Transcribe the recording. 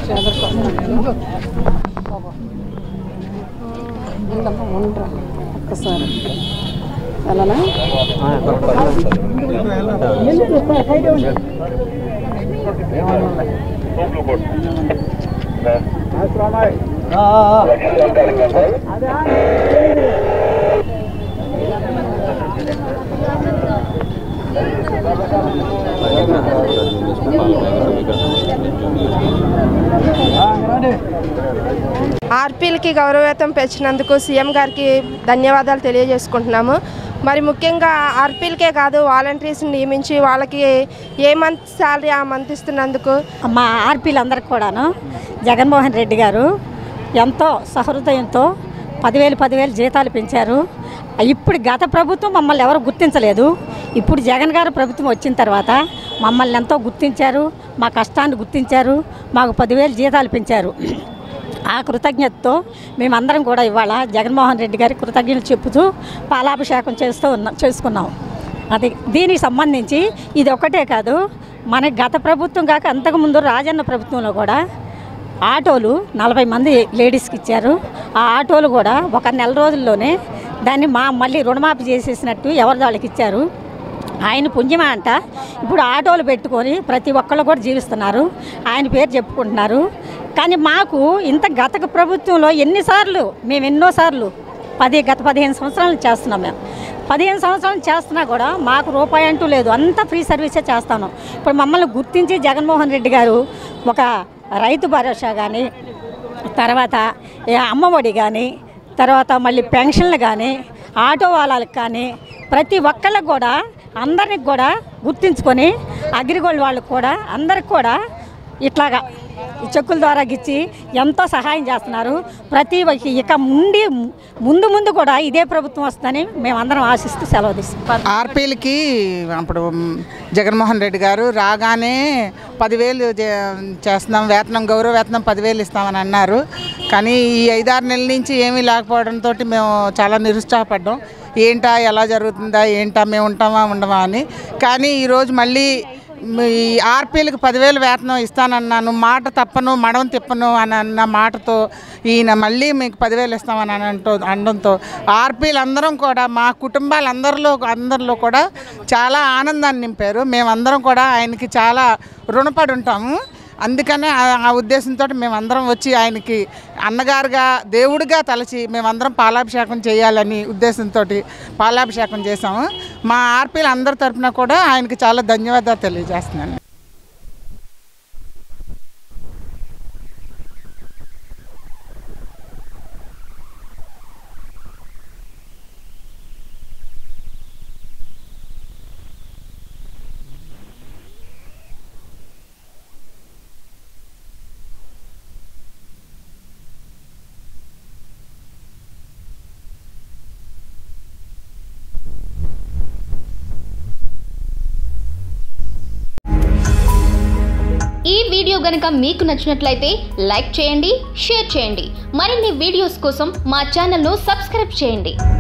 ఉండమ్మా ఉండరా ఒక్కసారి అలానా ఆర్పీలకి గౌరవవేతం పెంచినందుకు సీఎం గారికి ధన్యవాదాలు తెలియజేసుకుంటున్నాము మరి ముఖ్యంగా ఆర్పీలకే కాదు వాలంటీర్స్ని నియమించి వాళ్ళకి ఏ మంత్ శాలరీ ఆ మంత్ ఇస్తున్నందుకు మా ఆర్పీలందరికీ కూడాను జగన్మోహన్ రెడ్డి గారు ఎంతో సహృదయంతో పదివేలు పదివేలు జీతాలు పెంచారు ఇప్పుడు గత ప్రభుత్వం మమ్మల్ని ఎవరు గుర్తించలేదు ఇప్పుడు జగన్ గారు ప్రభుత్వం వచ్చిన తర్వాత మమ్మల్ని ఎంతో గుర్తించారు మా కష్టాన్ని గుర్తించారు మాకు పదివేలు జీతాలు పెంచారు ఆ కృతజ్ఞతతో మేమందరం కూడా ఇవాళ జగన్మోహన్ రెడ్డి గారి కృతజ్ఞతలు చెప్పుతూ పాలాభిషేకం చేస్తూ ఉన్నాం చేసుకున్నాం అది దీనికి సంబంధించి ఇది ఒకటే కాదు మన గత ప్రభుత్వం కాక అంతకుముందు రాజన్న ప్రభుత్వంలో కూడా ఆటోలు నలభై మంది లేడీస్కి ఇచ్చారు ఆ ఆటోలు కూడా ఒక నెల రోజుల్లోనే దాన్ని మా మళ్ళీ రుణమాఫీ చేసేసినట్టు ఎవరి వాళ్ళకి ఇచ్చారు ఆయన పుణ్యమా అంట ఇప్పుడు ఆటోలు పెట్టుకొని ప్రతి ఒక్కళ్ళు కూడా జీవిస్తున్నారు ఆయన పేరు చెప్పుకుంటున్నారు కానీ మాకు ఇంత గత ప్రభుత్వంలో ఎన్నిసార్లు మేము ఎన్నోసార్లు పది గత పదిహేను సంవత్సరాలు చేస్తున్నాం మేము పదిహేను సంవత్సరాలు చేస్తున్నా కూడా మాకు రూపాయి అంటూ లేదు అంతా ఫ్రీ సర్వీసే చేస్తాను ఇప్పుడు మమ్మల్ని గుర్తించి జగన్మోహన్ రెడ్డి గారు ఒక రైతు భరోసా కానీ తర్వాత ఏ అమ్మఒడి కానీ తర్వాత మళ్ళీ పెన్షన్లు కానీ ఆటో వాళ్ళకి కానీ ప్రతి ఒక్కళ్ళకి కూడా అందరికి కూడా గుర్తించుకొని అగ్రిగోల్డ్ వాళ్ళకి కూడా అందరికి కూడా ఇట్లాగా ఈ చెక్కుల ద్వారా ఇచ్చి ఎంతో సహాయం చేస్తున్నారు ప్రతి ఒక్క- ఇక ముందు ముందు ముందు కూడా ఇదే ప్రభుత్వం వస్తుందని మేమందరం ఆశిస్తూ సెలవు తీసుకుంటాం ఆర్పీలకి అప్పుడు జగన్మోహన్ రెడ్డి గారు రాగానే పదివేలు చే- చేస్తున్నాం వేతనం గౌరవ వేతనం పదివేలు ఇస్తామని అన్నారు కానీ ఈ ఐదారు నెలల నుంచి ఏమీ లేకపోవడంతో మేము చాలా నిరుత్సాహపడ్డాం ఏంటా ఎలా జరుగుతుందా ఏంటా మేము ఉంటామా ఉండమా అని కానీ ఈరోజు మళ్ళీ ఈ ఆర్పీలకు పదివేలు వేతనం ఇస్తానన్నాను మాట తప్పను మడం తిప్పను అని అన్న మాటతో ఈయన మళ్ళీ మీకు పదివేలు ఇస్తామని అని అంటూ అనడంతో ఆర్పీలు అందరం కూడా మా కుటుంబాలందరిలో అందరిలో కూడా చాలా ఆనందాన్ని నింపారు మేమందరం కూడా ఆయనకి చాలా రుణపడి ఉంటాము అందుకనే ఆ- ఆ ఉద్దేశంతో మేమందరం వచ్చి ఆయనకి అన్నగారుగా దేవుడిగా తలచి మేమందరం పాలాభిషేకం చేయాలని ఉద్దేశంతో పాలాభిషేకం చేశాము మా ఆర్పీలు అందరి తరపున కూడా ఆయనకి చాలా ధన్యవాదాలు తెలియజేస్తున్నాను ఈ వీడియో గనుక మీకు నచ్చినట్లయితే లైక్ చేయండి షేర్ చేయండి మరిన్ని వీడియోస్ కోసం మా ఛానల్ను సబ్స్క్రైబ్ చేయండి